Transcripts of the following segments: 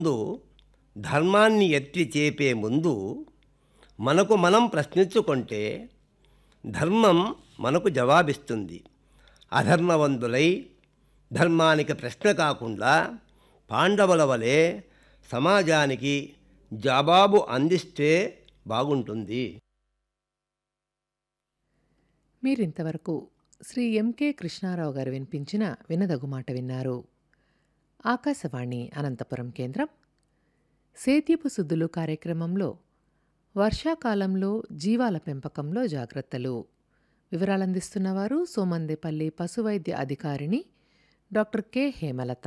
ముందు ధర్మాన్ని ఎత్తి చేపే ముందు మనకు మనం ప్రశ్నించుకుంటే ధర్మం మనకు జవాబిస్తుంది అధర్మవంతులై ధర్మానికి ప్రశ్న కాకుండా పాండవుల వలె సమాజానికి జవాబు అందిస్తే బాగుంటుంది మీరింతవరకు శ్రీ ఎంకే కృష్ణారావు గారు వినిపించిన వినదగు మాట విన్నారు ఆకాశవాణి అనంతపురం కేంద్రం సేద్యపు సుద్దులు కార్యక్రమంలో వర్షాకాలంలో జీవాల పెంపకంలో జాగ్రత్తలు వివరాలందిస్తున్నవారు సోమందేపల్లి పశువైద్య అధికారిణి డాక్టర్ కె హేమలత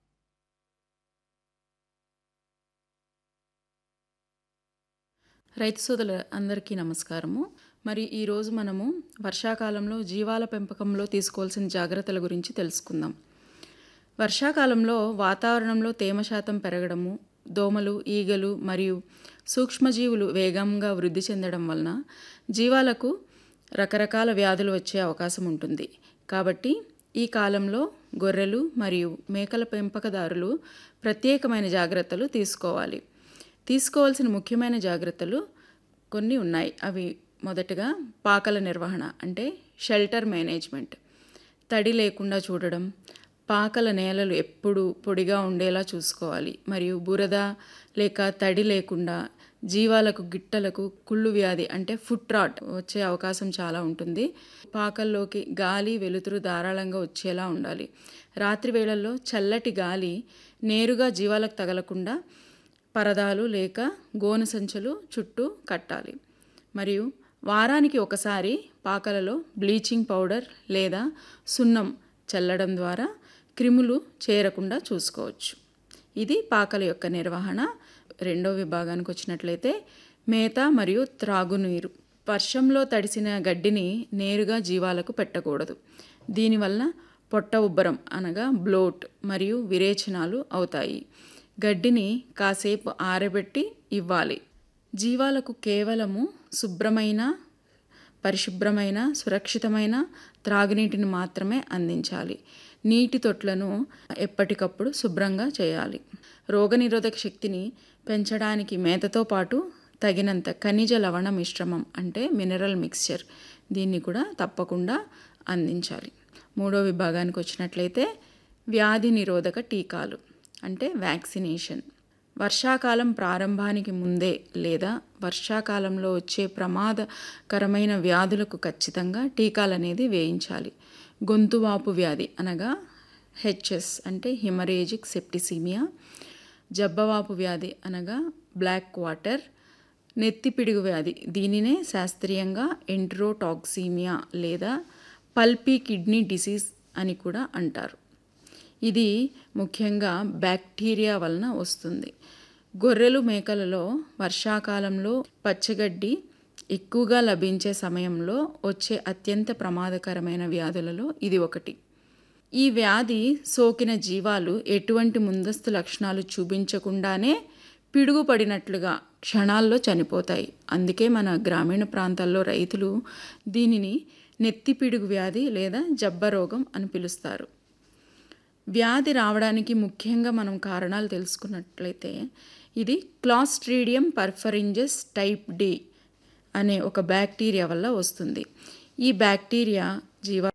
రైతు సోదరుల అందరికీ నమస్కారము మరి ఈరోజు మనము వర్షాకాలంలో జీవాల పెంపకంలో తీసుకోవాల్సిన జాగ్రత్తల గురించి తెలుసుకుందాం వర్షాకాలంలో వాతావరణంలో తేమ శాతం పెరగడము దోమలు ఈగలు మరియు సూక్ష్మజీవులు వేగంగా వృద్ధి చెందడం వలన జీవాలకు రకరకాల వ్యాధులు వచ్చే అవకాశం ఉంటుంది కాబట్టి ఈ కాలంలో గొర్రెలు మరియు మేకల పెంపకదారులు ప్రత్యేకమైన జాగ్రత్తలు తీసుకోవాలి తీసుకోవాల్సిన ముఖ్యమైన జాగ్రత్తలు కొన్ని ఉన్నాయి అవి మొదటగా పాకల నిర్వహణ అంటే షెల్టర్ మేనేజ్మెంట్ తడి లేకుండా చూడడం పాకల నేలలు ఎప్పుడు పొడిగా ఉండేలా చూసుకోవాలి మరియు బురద లేక తడి లేకుండా జీవాలకు గిట్టలకు కుళ్ళు వ్యాధి అంటే ఫుట్ రాట్ వచ్చే అవకాశం చాలా ఉంటుంది పాకల్లోకి గాలి వెలుతురు ధారాళంగా వచ్చేలా ఉండాలి రాత్రి వేళల్లో చల్లటి గాలి నేరుగా జీవాలకు తగలకుండా పరదాలు లేక గోనె సంచులు చుట్టూ కట్టాలి మరియు వారానికి ఒకసారి పాకలలో బ్లీచింగ్ పౌడర్ లేదా సున్నం చల్లడం ద్వారా క్రిములు చేరకుండా చూసుకోవచ్చు ఇది పాకల యొక్క నిర్వహణ రెండో విభాగానికి వచ్చినట్లయితే మేత మరియు త్రాగునీరు వర్షంలో తడిసిన గడ్డిని నేరుగా జీవాలకు పెట్టకూడదు దీనివల్ల పొట్ట ఉబ్బరం అనగా బ్లోట్ మరియు విరేచనాలు అవుతాయి గడ్డిని కాసేపు ఆరబెట్టి ఇవ్వాలి జీవాలకు కేవలము శుభ్రమైన పరిశుభ్రమైన సురక్షితమైన త్రాగునీటిని మాత్రమే అందించాలి నీటి తొట్లను ఎప్పటికప్పుడు శుభ్రంగా చేయాలి రోగనిరోధక శక్తిని పెంచడానికి మేతతో పాటు తగినంత ఖనిజ లవణ మిశ్రమం అంటే మినరల్ మిక్స్చర్ దీన్ని కూడా తప్పకుండా అందించాలి మూడో విభాగానికి వచ్చినట్లయితే వ్యాధి నిరోధక టీకాలు అంటే వ్యాక్సినేషన్ వర్షాకాలం ప్రారంభానికి ముందే లేదా వర్షాకాలంలో వచ్చే ప్రమాదకరమైన వ్యాధులకు ఖచ్చితంగా టీకాలు అనేది వేయించాలి గొంతువాపు వ్యాధి అనగా హెచ్ఎస్ అంటే హిమరేజిక్ సెప్టిసీమియా జబ్బవాపు వ్యాధి అనగా బ్లాక్ వాటర్ నెత్తిపిడుగు వ్యాధి దీనినే శాస్త్రీయంగా ఎంట్రోటాక్సీమియా లేదా పల్పీ కిడ్నీ డిసీజ్ అని కూడా అంటారు ఇది ముఖ్యంగా బ్యాక్టీరియా వలన వస్తుంది గొర్రెలు మేకలలో వర్షాకాలంలో పచ్చగడ్డి ఎక్కువగా లభించే సమయంలో వచ్చే అత్యంత ప్రమాదకరమైన వ్యాధులలో ఇది ఒకటి ఈ వ్యాధి సోకిన జీవాలు ఎటువంటి ముందస్తు లక్షణాలు చూపించకుండానే పిడుగుపడినట్లుగా క్షణాల్లో చనిపోతాయి అందుకే మన గ్రామీణ ప్రాంతాల్లో రైతులు దీనిని నెత్తిపిడుగు వ్యాధి లేదా జబ్బరోగం అని పిలుస్తారు వ్యాధి రావడానికి ముఖ్యంగా మనం కారణాలు తెలుసుకున్నట్లయితే ఇది క్లాస్ట్రీడియం పర్ఫరింజస్ టైప్ డి అనే ఒక బ్యాక్టీరియా వల్ల వస్తుంది ఈ బ్యాక్టీరియా జీవ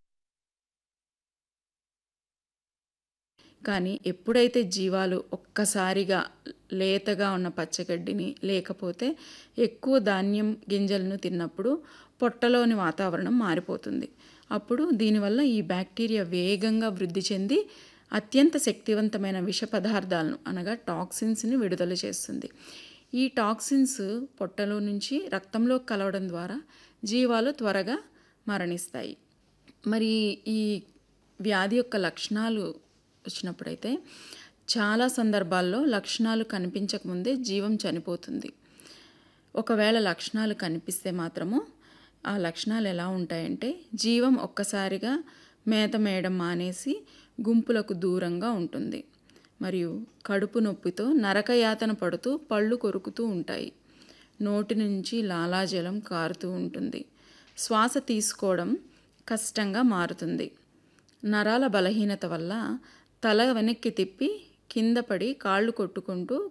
కానీ ఎప్పుడైతే జీవాలు ఒక్కసారిగా లేతగా ఉన్న పచ్చగడ్డిని లేకపోతే ఎక్కువ ధాన్యం గింజలను తిన్నప్పుడు పొట్టలోని వాతావరణం మారిపోతుంది అప్పుడు దీనివల్ల ఈ బ్యాక్టీరియా వేగంగా వృద్ధి చెంది అత్యంత శక్తివంతమైన విష పదార్థాలను అనగా టాక్సిన్స్ని విడుదల చేస్తుంది ఈ టాక్సిన్స్ పొట్టలో నుంచి రక్తంలో కలవడం ద్వారా జీవాలు త్వరగా మరణిస్తాయి మరి ఈ వ్యాధి యొక్క లక్షణాలు వచ్చినప్పుడైతే చాలా సందర్భాల్లో లక్షణాలు కనిపించకముందే జీవం చనిపోతుంది ఒకవేళ లక్షణాలు కనిపిస్తే మాత్రము ఆ లక్షణాలు ఎలా ఉంటాయంటే జీవం ఒక్కసారిగా మేత మేయడం మానేసి గుంపులకు దూరంగా ఉంటుంది మరియు కడుపు నొప్పితో నరకయాతన పడుతూ పళ్ళు కొరుకుతూ ఉంటాయి నోటి నుంచి లాలాజలం కారుతూ ఉంటుంది శ్వాస తీసుకోవడం కష్టంగా మారుతుంది నరాల బలహీనత వల్ల తల వెనక్కి తిప్పి కింద పడి కాళ్ళు కొట్టుకుంటూ